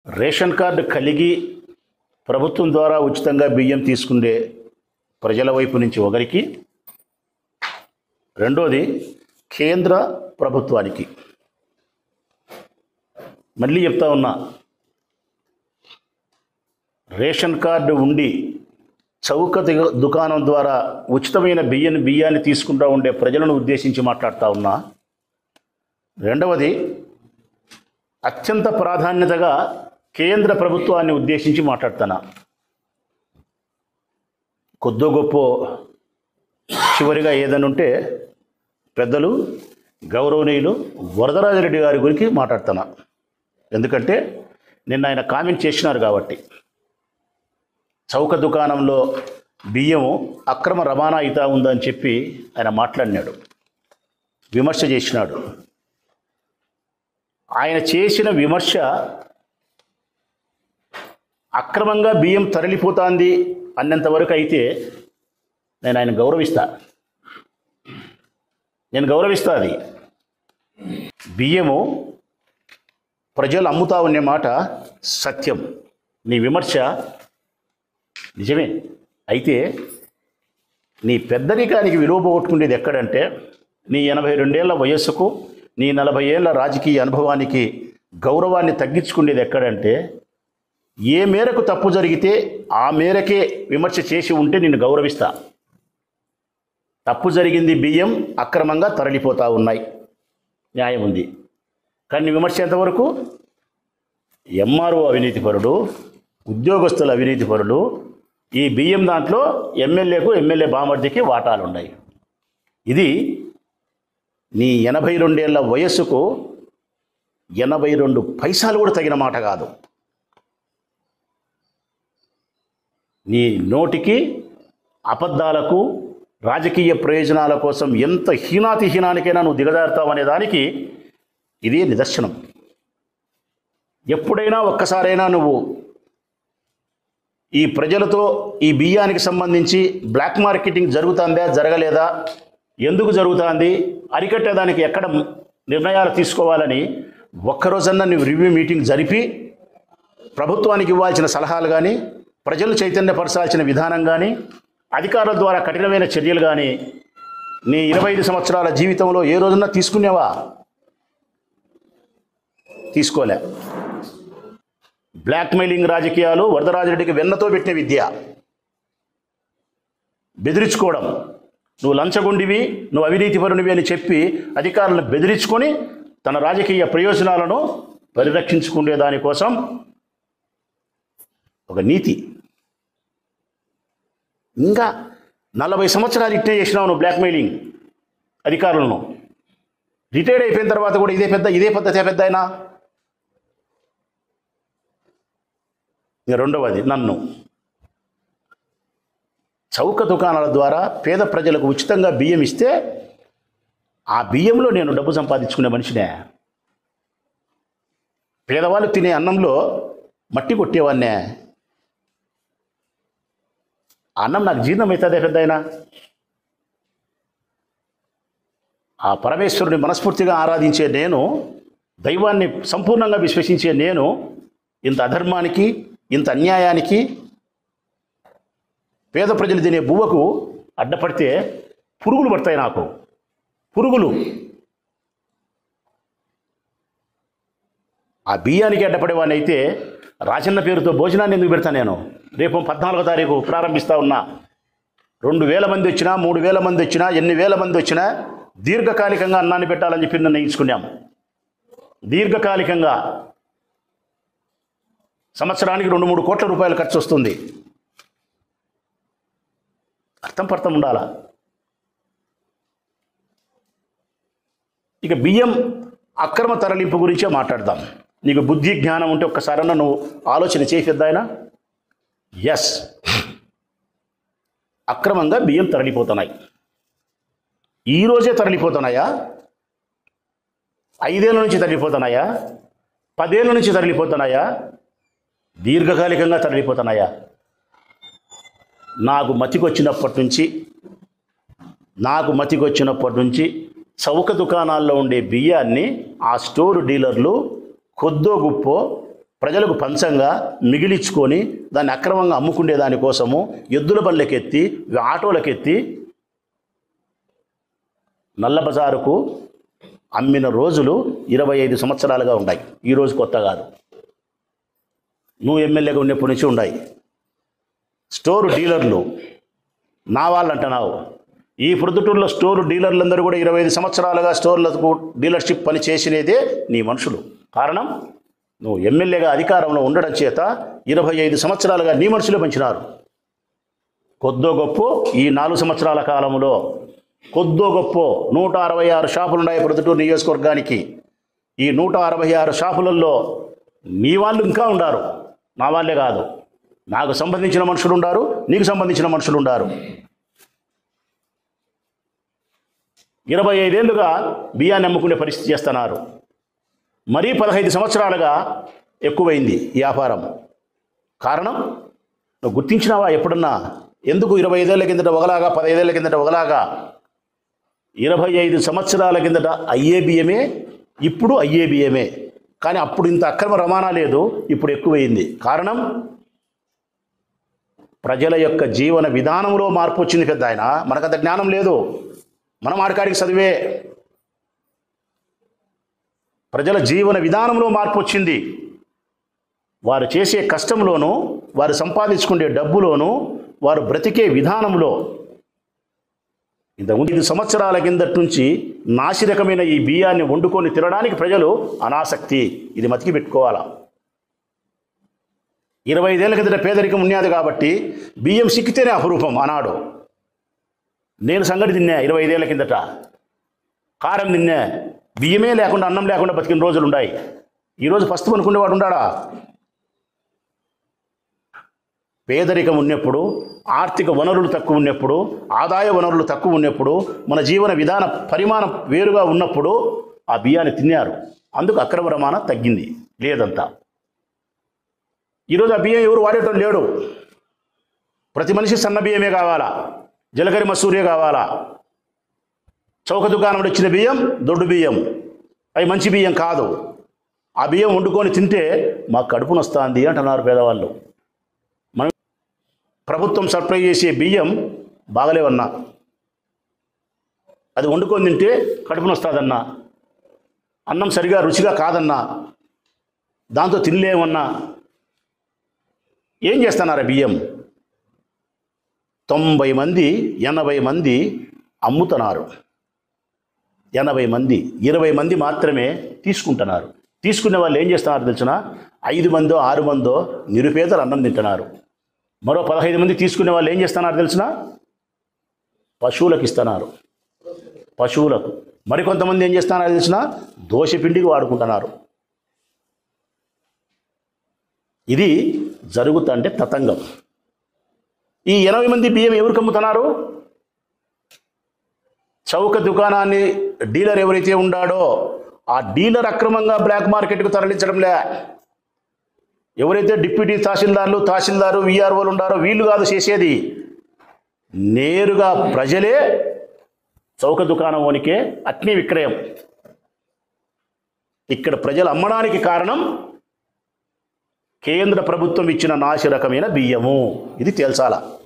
ration card కలిగి ప్రభుత్వం ద్వారా ఉచితంగా బియ్యం తీసుకునే ప్రజల వైపు నుంచి ఒకరికి రెండోది కేంద్ర ప్రభుత్వానికి మళ్ళీ చెప్తా ఉన్నా రేషన్ కార్డు ఉండి చౌక దిగ- దుకాణం ద్వారా ఉచితమైన బియ్యం బియ్యాన్ని తీసుకుంటూ ఉండే ప్రజలను ఉద్దేశించి మాట్లాడుతూ ఉన్నా రెండవది అత్యంత ప్రాధాన్యతగా కేంద్ర ప్రభుత్వాన్ని ఉద్దేశించి మాట్లాడుతున్నా కొద్దో గొప్ప చివరిగా ఏదైనా ఉంటే పెద్దలు గౌరవనీయులు వరదరాజరెడ్డి గారి గురించి మాట్లాడుతున్నా ఎందుకంటే నిన్న ఆయన కామెంట్ చేసినారు కాబట్టి చౌక దుకాణంలో బియ్యం అక్రమ రవాణా అవుతా ఉందని చెప్పి ఆయన మాట్లాడినాడు విమర్శ చేసినాడు ఆయన చేసిన విమర్శ అక్రమంగా బియ్యం తరలిపోతాంది అన్నంత వరకు అయితే నేను ఆయన గౌరవిస్తా నేను గౌరవిస్తా అది బియ్యము ప్రజలు అమ్ముతా ఉండే మాట సత్యం నీ విమర్శ నిజమే అయితే నీ పెద్దరికానికి విలువ పోగొట్టుకునేది ఎక్కడంటే నీ ఎనభై రెండేళ్ల వయస్సుకు నీ నలభై ఏళ్ల రాజకీయ అనుభవానికి గౌరవాన్ని తగ్గించుకునేది ఎక్కడంటే ఏ మేరకు తప్పు జరిగితే ఆ మేరకే విమర్శ చేసి ఉంటే నిన్ను గౌరవిస్తా తప్పు జరిగింది బియ్యం అక్రమంగా తరలిపోతా ఉన్నాయి న్యాయం ఉంది కానీ నీ విమర్శ ఎంతవరకు ఎంఆర్ఓ అవినీతిపరుడు ఉద్యోగస్తుల అవినీతిపరులు ఈ బియ్యం దాంట్లో ఎమ్మెల్యేకు ఎమ్మెల్యే బామర్దికి వాటాలు ఉన్నాయి ఇది నీ ఎనభై రెండేళ్ల వయస్సుకు ఎనభై రెండు పైసలు కూడా తగిన మాట కాదు నీ నోటికి అబద్ధాలకు రాజకీయ ప్రయోజనాల కోసం ఎంత హీనాతి హీనానికైనా నువ్వు దిగజారుతావు అనే దానికి ఇది నిదర్శనం ఎప్పుడైనా ఒక్కసారైనా నువ్వు ఈ ప్రజలతో ఈ బియ్యానికి సంబంధించి బ్లాక్ మార్కెటింగ్ జరుగుతుందా జరగలేదా ఎందుకు జరుగుతుంది అరికట్టేదానికి ఎక్కడ నిర్ణయాలు తీసుకోవాలని ఒక్కరోజన్నా నువ్వు రివ్యూ మీటింగ్ జరిపి ప్రభుత్వానికి ఇవ్వాల్సిన సలహాలు కానీ ప్రజలు చైతన్యపరచాల్సిన విధానం కానీ అధికారుల ద్వారా కఠినమైన చర్యలు కానీ నీ ఇరవై ఐదు సంవత్సరాల జీవితంలో ఏ రోజున్నా తీసుకునేవా తీసుకోలే బ్లాక్మెయిలింగ్ రాజకీయాలు వరదరాజరెడ్డికి వెన్నతో పెట్టిన విద్య బెదిరించుకోవడం నువ్వు లంచగొండివి నువ్వు అవినీతిపరునివి అని చెప్పి అధికారులను బెదిరించుకొని తన రాజకీయ ప్రయోజనాలను పరిరక్షించుకునే దానికోసం ఒక నీతి ఇంకా నలభై సంవత్సరాలు ఇట్టే చేసినావు నువ్వు బ్లాక్మెయిలింగ్ అధికారులను రిటైర్డ్ అయిపోయిన తర్వాత కూడా ఇదే పెద్ద ఇదే పద్ధతి పెద్ద అయినా ఇక రెండవది నన్ను చౌక దుకాణాల ద్వారా పేద ప్రజలకు ఉచితంగా బియ్యం ఇస్తే ఆ బియ్యంలో నేను డబ్బు సంపాదించుకునే మనిషినే పేదవాళ్ళు తినే అన్నంలో మట్టి కొట్టేవాడినే ఆ అన్నం నాకు జీర్ణం అవుతుందే పెద్ద అయినా ఆ పరమేశ్వరుని మనస్ఫూర్తిగా ఆరాధించే నేను దైవాన్ని సంపూర్ణంగా విశ్వసించే నేను ఇంత అధర్మానికి ఇంత అన్యాయానికి పేద ప్రజలు తినే బువ్వకు అడ్డపడితే పురుగులు పడతాయి నాకు పురుగులు ఆ బియ్యానికి అడ్డపడేవాడిని అయితే రాజన్న పేరుతో భోజనాన్ని ఎందుకు పెడతా నేను రేపు పద్నాలుగో తారీఖు ప్రారంభిస్తా ఉన్నా రెండు వేల మంది వచ్చినా మూడు వేల మంది వచ్చినా ఎన్ని వేల మంది వచ్చినా దీర్ఘకాలికంగా అన్నాన్ని పెట్టాలని చెప్పి నిర్ణయించుకున్నాం దీర్ఘకాలికంగా సంవత్సరానికి రెండు మూడు కోట్ల రూపాయలు ఖర్చు వస్తుంది అర్థం పర్థం ఉండాలా ఇక బియ్యం అక్రమ తరలింపు గురించే మాట్లాడదాం నీకు బుద్ధి జ్ఞానం ఉంటే ఒక్కసారన్నా నువ్వు ఆలోచన చేసేద్దాయనా ఎస్ అక్రమంగా బియ్యం తరలిపోతున్నాయి ఈరోజే తరలిపోతున్నాయా ఐదేళ్ళ నుంచి తరలిపోతున్నాయా పదేళ్ళ నుంచి తరలిపోతున్నాయా దీర్ఘకాలికంగా తరలిపోతున్నాయా నాకు మతికొచ్చినప్పటి నుంచి నాకు మతికొచ్చినప్పటి నుంచి చౌక దుకాణాల్లో ఉండే బియ్యాన్ని ఆ స్టోర్ డీలర్లు కొద్దో గుప్పో ప్రజలకు పంచంగా మిగిలించుకొని దాన్ని అక్రమంగా అమ్ముకునే దానికోసము ఎద్దుల బండ్లకెత్తి ఆటోలకెత్తి నల్ల బజారుకు అమ్మిన రోజులు ఇరవై ఐదు సంవత్సరాలుగా ఉన్నాయి ఈరోజు కొత్త కాదు నువ్వు ఎమ్మెల్యేగా ఉన్నప్పటి నుంచి ఉన్నాయి స్టోరు డీలర్లు నా వాళ్ళు అంటున్నావు ఈ ప్రొద్దుటూరులో స్టోరు డీలర్లందరూ కూడా ఇరవై ఐదు సంవత్సరాలుగా స్టోర్లకు డీలర్షిప్ పని చేసినదే నీ మనుషులు కారణం నువ్వు ఎమ్మెల్యేగా అధికారంలో ఉండడం చేత ఇరవై ఐదు సంవత్సరాలుగా నీ మనుషులే పెంచినారు కొద్దో గొప్ప ఈ నాలుగు సంవత్సరాల కాలంలో కొద్దో గొప్ప నూట అరవై ఆరు షాపులు ఉన్నాయి ప్రొద్దుటూరు నియోజకవర్గానికి ఈ నూట అరవై ఆరు షాపులలో నీ వాళ్ళు ఇంకా ఉండారు నా వాళ్ళే కాదు నాకు సంబంధించిన మనుషులు ఉండారు నీకు సంబంధించిన మనుషులు ఉండారు ఇరవై ఐదేళ్లుగా బియ్యాన్ని అమ్ముకునే పరిస్థితి చేస్తున్నారు మరీ పదహైదు సంవత్సరాలుగా ఎక్కువైంది ఈ వ్యాపారం కారణం నువ్వు గుర్తించినావా ఎప్పుడన్నా ఎందుకు ఇరవై ఐదేళ్ల కిందట ఒకలాగా పదహైదేళ్ల కిందట ఒకలాగా ఇరవై ఐదు సంవత్సరాల కిందట అయ్యే బియ్యమే ఇప్పుడు అయ్యే బియ్యమే కానీ అప్పుడు ఇంత అక్రమ రవాణా లేదు ఇప్పుడు ఎక్కువైంది కారణం ప్రజల యొక్క జీవన విధానంలో మార్పు వచ్చింది పెద్ద ఆయన మనకంత జ్ఞానం లేదు మనం ఆడికాడికి చదివే ప్రజల జీవన విధానంలో మార్పు వచ్చింది వారు చేసే కష్టంలోనూ వారు సంపాదించుకునే డబ్బులోనూ వారు బ్రతికే విధానంలో ఇంతకుముందు ఐదు సంవత్సరాల కిందటి నుంచి నాసిరకమైన ఈ బియ్యాన్ని వండుకొని తినడానికి ప్రజలు అనాసక్తి ఇది మతికి పెట్టుకోవాలా ఇరవై ఐదేళ్ల కిందట పేదరికం ఉన్నది కాబట్టి బియ్యం సిక్కితేనే అపురూపం ఆనాడు నేను సంగటి తిన్నా ఇరవై ఐదేళ్ల కిందట కారం తిన్నా బియ్యమే లేకుండా అన్నం లేకుండా బతికిన రోజులు ఉన్నాయి ఈరోజు పస్తు అనుకునేవాడు ఉండాడా పేదరికం ఉన్నప్పుడు ఆర్థిక వనరులు తక్కువ ఉన్నప్పుడు ఆదాయ వనరులు తక్కువ ఉన్నప్పుడు మన జీవన విధాన పరిమాణం వేరుగా ఉన్నప్పుడు ఆ బియ్యాన్ని తిన్నారు అందుకు అక్రమ రవాణా తగ్గింది లేదంతా ఈరోజు ఆ బియ్యం ఎవరు వాడేటం లేడు ప్రతి మనిషి సన్న బియ్యమే కావాలా జలకరి మసూరే కావాలా చౌక దుకాణంలో ఇచ్చిన బియ్యం దొడ్డు బియ్యం అవి మంచి బియ్యం కాదు ఆ బియ్యం వండుకొని తింటే మా కడుపు నొస్తుంది అంటున్నారు పేదవాళ్ళు మనం ప్రభుత్వం సప్లై చేసే బియ్యం బాగలేవన్నా అది వండుకొని తింటే కడుపు నొస్తుందన్నా అన్నం సరిగా రుచిగా కాదన్నా దాంతో తినలేమన్నా ఏం చేస్తున్నారు ఆ బియ్యం తొంభై మంది ఎనభై మంది అమ్ముతున్నారు ఎనభై మంది ఇరవై మంది మాత్రమే తీసుకుంటున్నారు తీసుకునే వాళ్ళు ఏం చేస్తున్నారు తెలిసిన ఐదు మందో ఆరు మందో నిరుపేదలు అన్నం తింటున్నారు మరో పదహైదు మంది తీసుకునే వాళ్ళు ఏం చేస్తున్నారు తెలిసిన పశువులకు ఇస్తున్నారు పశువులకు మరికొంతమంది ఏం చేస్తున్నారు తెలిసిన దోశపిండికి వాడుకుంటున్నారు ఇది జరుగుతుంటే తతంగం ఈ ఎనభై మంది బియ్యం ఎవరికి అమ్ముతున్నారు చౌక దుకాణాన్ని డీలర్ ఎవరైతే ఉండాడో ఆ డీలర్ అక్రమంగా బ్లాక్ మార్కెట్కు తరలించడంలే ఎవరైతే డిప్యూటీ తహసీల్దార్లు తహసీల్దారు విఆర్ఓలు ఉండారో వీళ్ళు కాదు చేసేది నేరుగా ప్రజలే చౌక దుకాణం వనికే అట్నీ విక్రయం ఇక్కడ ప్రజలు అమ్మడానికి కారణం కేంద్ర ప్రభుత్వం ఇచ్చిన నాసి రకమైన బియ్యము ఇది తేల్చాలా